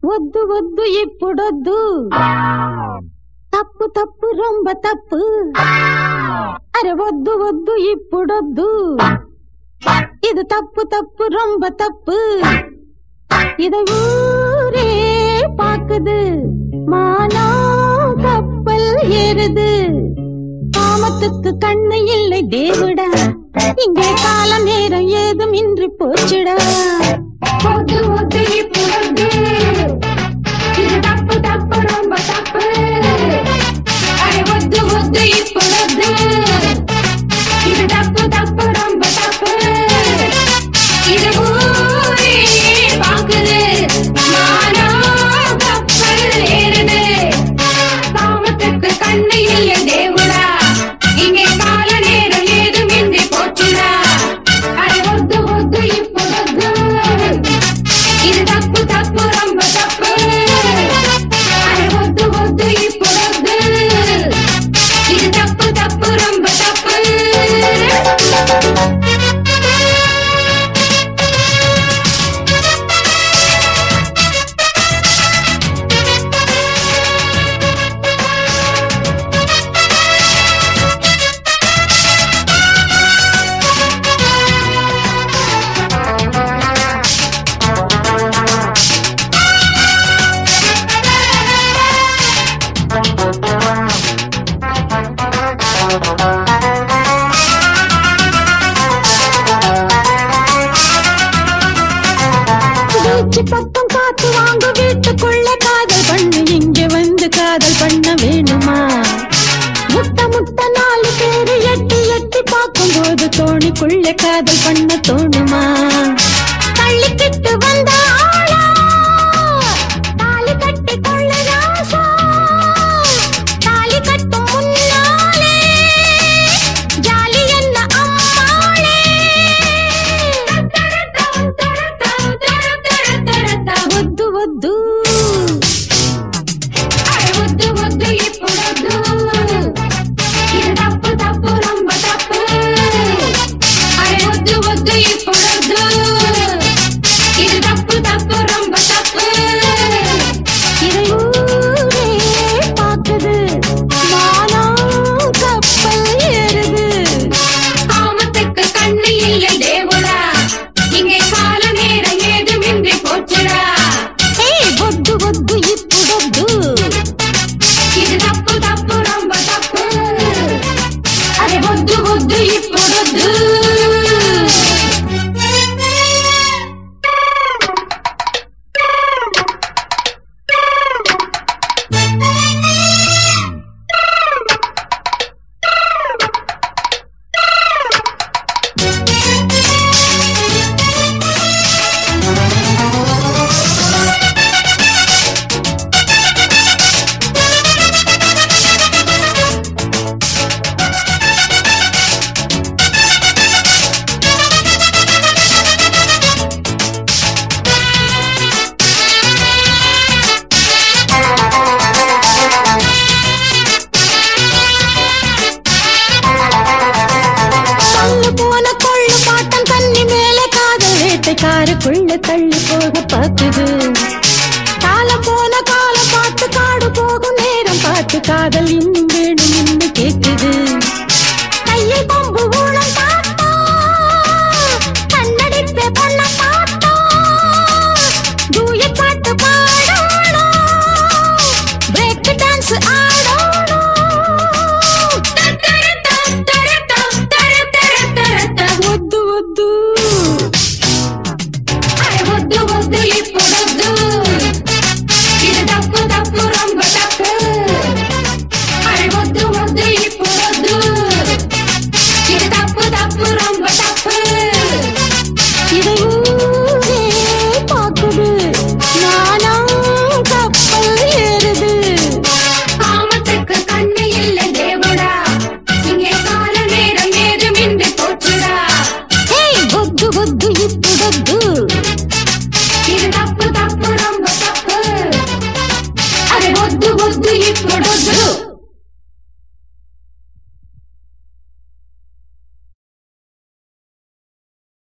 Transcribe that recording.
వద్దు వద్దు ఇప్పుడొద్దు తప్పు తప్పు రొంబ తప్పు అరే వద్దు వద్దు ఇప్పుడొద్దు இது தப்பு தப்பு ரொம்ப தப்பு இதை ஊரே பாக்குது மானா கப்பல் ஏறுது காமத்துக்கு கண்ணு இல்லை தேவுடா இங்கே கால நேரம் ஏதும் இன்றி போச்சுடா ஒத்து ஒத்து இப்பொழுது இது தப்பு தப்பு ரொம்ப தப்பு அரை ஒத்து ஒத்து இப்பொழுது இது தப்பு தப்பு ரொம்ப தப்பு இது ஊரே பாக்குது மானா கப்பல் ஏறுது காமத்துக்கு கண்ணு இல்லை தேவுடா இங்கே கால நேரம் ஏதுமின்றி போச்சுடா அரை ஒத்து ஒத்து இப்பொழுது இது தப்பு தப்பு ரொம்ப தப்பு அரை ஒத்து ஒத்து இப்பொழுது இது தப்பு தப்பு ரொம்ப தப்பு பீச்சு பக்கம் காத்து வாங்க வீட்டுக்குள்ள காதல் பண்ணு இங்க வந்து காதல் பண்ண வேணுமா முட்டை முட்டை நாலு பேரு எட்டி எட்டி பார்க்கும்போது தோணிக்குள்ள காதல் பண்ண தோணுமா